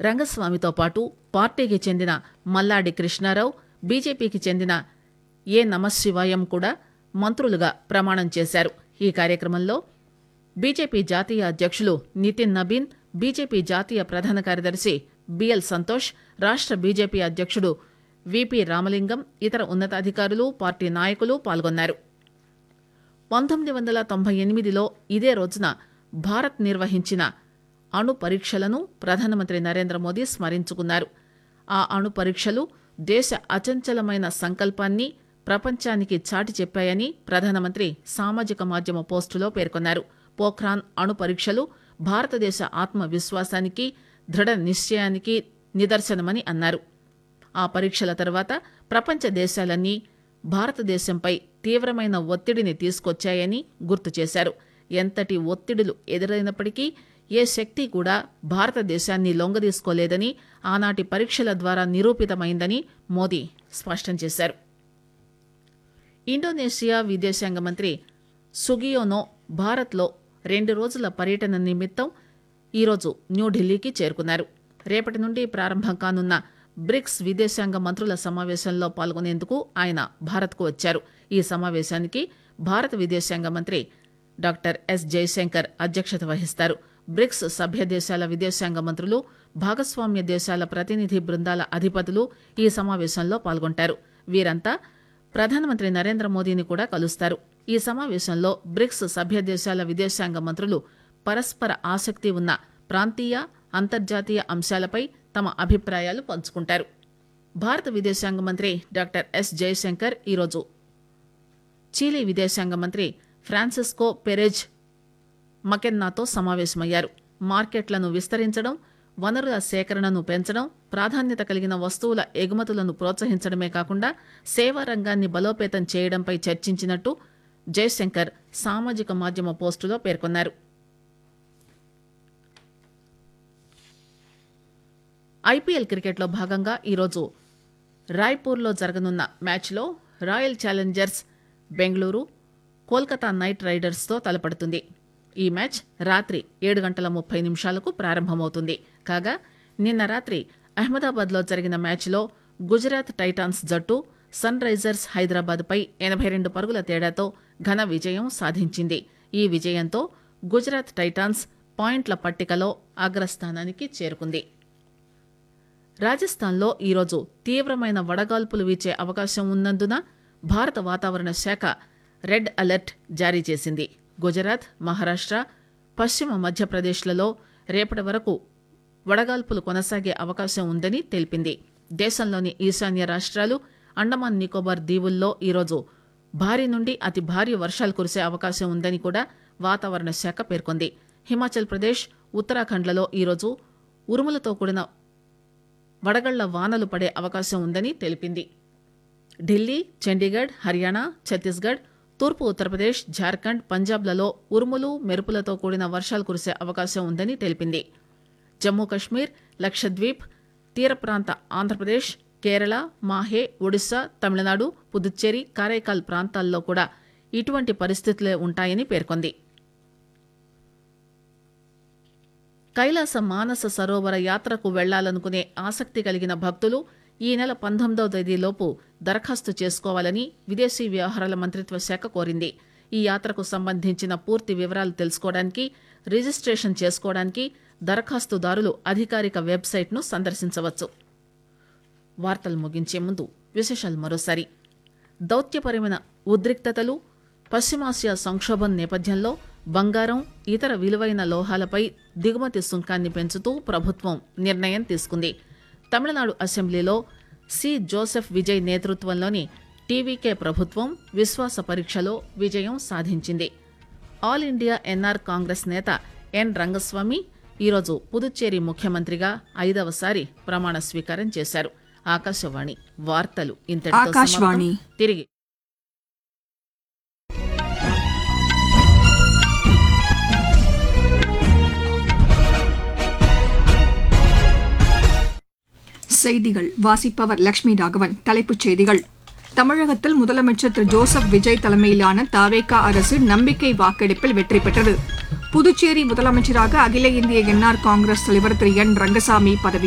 రంగస్వామితో పాటు పార్టీకి చెందిన మల్లాడి కృష్ణారావు బీజేపీకి చెందిన ఏ నమశివాయం కూడా మంత్రులుగా ప్రమాణం చేశారు ఈ కార్యక్రమంలో బీజేపీ జాతీయ అధ్యక్షులు నితిన్ నబీన్ బీజేపీ జాతీయ ప్రధాన కార్యదర్శి బిఎల్ సంతోష్ రాష్ట బీజేపీ అధ్యక్షుడు విపి రామలింగం ఇతర ఉన్నతాధికారులు పార్టీ నాయకులు పాల్గొన్నారు పంతొమ్మిది వందల తొంభై ఎనిమిదిలో ఇదే రోజున భారత్ నిర్వహించిన అణు పరీక్షలను ప్రధానమంత్రి నరేంద్ర మోదీ స్మరించుకున్నారు ఆ అణు పరీక్షలు దేశ అచంచలమైన సంకల్పాన్ని ప్రపంచానికి చాటి చెప్పాయని ప్రధానమంత్రి సామాజిక మాధ్యమ పోస్టులో పేర్కొన్నారు పోఖ్రాన్ అణు పరీక్షలు భారతదేశ ఆత్మవిశ్వాసానికి దృఢ నిశ్చయానికి నిదర్శనమని అన్నారు ఆ పరీక్షల తర్వాత ప్రపంచ దేశాలన్నీ భారతదేశంపై తీవ్రమైన ఒత్తిడిని తీసుకొచ్చాయని గుర్తు చేశారు ఎంతటి ఒత్తిడులు ఎదురైనప్పటికీ ఏ శక్తి కూడా భారతదేశాన్ని లొంగదీసుకోలేదని ఆనాటి పరీక్షల ద్వారా నిరూపితమైందని మోదీ స్పష్టం చేశారు ఇండోనేషియా విదేశాంగ మంత్రి సుగియోనో భారత్లో రెండు రోజుల పర్యటన నిమిత్తం ఈరోజు న్యూఢిల్లీకి చేరుకున్నారు రేపటి నుండి ప్రారంభం కానున్న బ్రిక్స్ విదేశాంగ మంత్రుల సమావేశంలో పాల్గొనేందుకు ఆయన భారత్కు వచ్చారు ఈ సమావేశానికి భారత విదేశాంగ మంత్రి డాక్టర్ ఎస్ జయశంకర్ అధ్యక్షత వహిస్తారు బ్రిక్స్ సభ్య దేశాల విదేశాంగ మంత్రులు భాగస్వామ్య దేశాల ప్రతినిధి బృందాల అధిపతులు ఈ సమావేశంలో పాల్గొంటారు వీరంతా ప్రధానమంత్రి నరేంద్ర మోదీని కూడా కలుస్తారు ఈ సమావేశంలో బ్రిక్స్ సభ్య దేశాల విదేశాంగ మంత్రులు పరస్పర ఆసక్తి ఉన్న ప్రాంతీయ అంతర్జాతీయ అంశాలపై తమ అభిప్రాయాలు పంచుకుంటారు భారత విదేశాంగ మంత్రి డాక్టర్ ఎస్ జయశంకర్ ఈరోజు చీలీ విదేశాంగ మంత్రి ఫ్రాన్సిస్కో పెరెజ్ మకెన్నాతో సమావేశమయ్యారు మార్కెట్లను విస్తరించడం వనరుల సేకరణను పెంచడం ప్రాధాన్యత కలిగిన వస్తువుల ఎగుమతులను ప్రోత్సహించడమే కాకుండా సేవా రంగాన్ని బలోపేతం చేయడంపై చర్చించినట్టు జయశంకర్ సామాజిక మాధ్యమ పోస్టులో పేర్కొన్నారు ఐపీఎల్ క్రికెట్లో భాగంగా ఈరోజు రాయ్పూర్లో జరగనున్న మ్యాచ్లో royal challengers Bengaluru Kolkata knight రైడర్స్తో తలపడుతుంది ఈ మ్యాచ్ రాత్రి ఏడు గంటల ముప్పై నిమిషాలకు ప్రారంభమవుతుంది కాగా నిన్న రాత్రి అహ్మదాబాద్లో జరిగిన మ్యాచ్లో గుజరాత్ టైటాన్స్ జట్టు సన్ రైజర్స్ హైదరాబాద్పై ఎనభై రెండు పరుగుల తేడాతో ఘన విజయం సాధించింది ఈ విజయంతో గుజరాత్ టైటాన్స్ పాయింట్ల పట్టికలో అగ్రస్థానానికి చేరుకుంది రాజస్థాన్లో ఈరోజు తీవ్రమైన వడగాల్పులు వీచే అవకాశం ఉన్నందున భారత వాతావరణ శాఖ రెడ్ అలర్ట్ జారీ చేసింది గుజరాత్ మహారాష్ట పశ్చిమ మధ్యప్రదేశ్లలో రేపటి వరకు వడగాల్పులు కొనసాగే అవకాశం ఉందని తెలిపింది దేశంలోని ఈశాన్య రాష్ట్రాలు అండమాన్ నికోబార్ దీవుల్లో ఈరోజు భారీ నుండి అతి భారీ వర్షాలు కురిసే అవకాశం ఉందని కూడా వాతావరణ శాఖ పేర్కొంది హిమాచల్ ప్రదేశ్ ఉత్తరాఖండ్లలో ఈరోజు ఉరుములతో కూడిన వడగళ్ల వానలు పడే అవకాశం ఉందని తెలిపింది ఢిల్లీ చండీగఢ్ హర్యానా ఛత్తీస్గఢ్ తూర్పు ఉత్తరప్రదేశ్ జార్ఖండ్ పంజాబ్లలో ఉరుములు మెరుపులతో కూడిన వర్షాలు కురిసే అవకాశం ఉందని తెలిపింది జమ్మూ కశ్మీర్ లక్షద్వీప్ తీర ప్రాంత ఆంధ్రప్రదేశ్ కేరళ మాహే ఒడిశా తమిళనాడు పుదుచ్చేరి కారైకాల్ ప్రాంతాల్లో కూడా ఇటువంటి పరిస్థితులే ఉంటాయని పేర్కొంది కైలాస మానస సరోవర యాత్రకు వెళ్లాలనుకునే ఆసక్తి కలిగిన భక్తులు ఈ నెల పంతొమ్మిదవ తేదీలోపు దరఖాస్తు చేసుకోవాలని విదేశీ వ్యవహారాల మంత్రిత్వ శాఖ కోరింది ఈ యాత్రకు సంబంధించిన పూర్తి వివరాలు తెలుసుకోవడానికి రిజిస్ట్రేషన్ చేసుకోవడానికి దరఖాస్తుదారులు అధికారిక వెబ్సైట్ను సందర్శించవచ్చు వార్తలు ముగించే ముందు విశేషాలు మరోసారి దౌత్యపరమైన ఉద్రిక్తతలు పశ్చిమాసియా సంక్షోభం నేపథ్యంలో బంగారం ఇతర విలువైన లోహాలపై దిగుమతి సుంకాన్ని పెంచుతూ ప్రభుత్వం నిర్ణయం తీసుకుంది తమిళనాడు అసెంబ్లీలో సి జోసెఫ్ విజయ్ నేతృత్వంలోని టీవీకే ప్రభుత్వం విశ్వాస పరీక్షలో విజయం సాధించింది ఆల్ ఇండియా ఎన్ఆర్ కాంగ్రెస్ నేత ఎన్ రంగస్వామి ఈరోజు పుదుచ్చేరి ముఖ్యమంత్రిగా ఐదవసారి ప్రమాణ స్వీకారం చేశారు ఆకాశవాణి వార్తలు ఇంతటితో ఆకాశవాణి. సమాప్తం. తిరిగి செய்திகள் வாசிப்பவர் லட்சுமி ராகவன் தலைப்புச் செய்திகள் தமிழகத்தில் முதலமைச்சர் திரு ஜோசப் விஜய் தலைமையிலான தாவேகா அரசு நம்பிக்கை வாக்கெடுப்பில் வெற்றி பெற்றது புதுச்சேரி முதலமைச்சராக அகில இந்திய என்ஆர் காங்கிரஸ் தலைவர் திரு என் ரங்கசாமி பதவி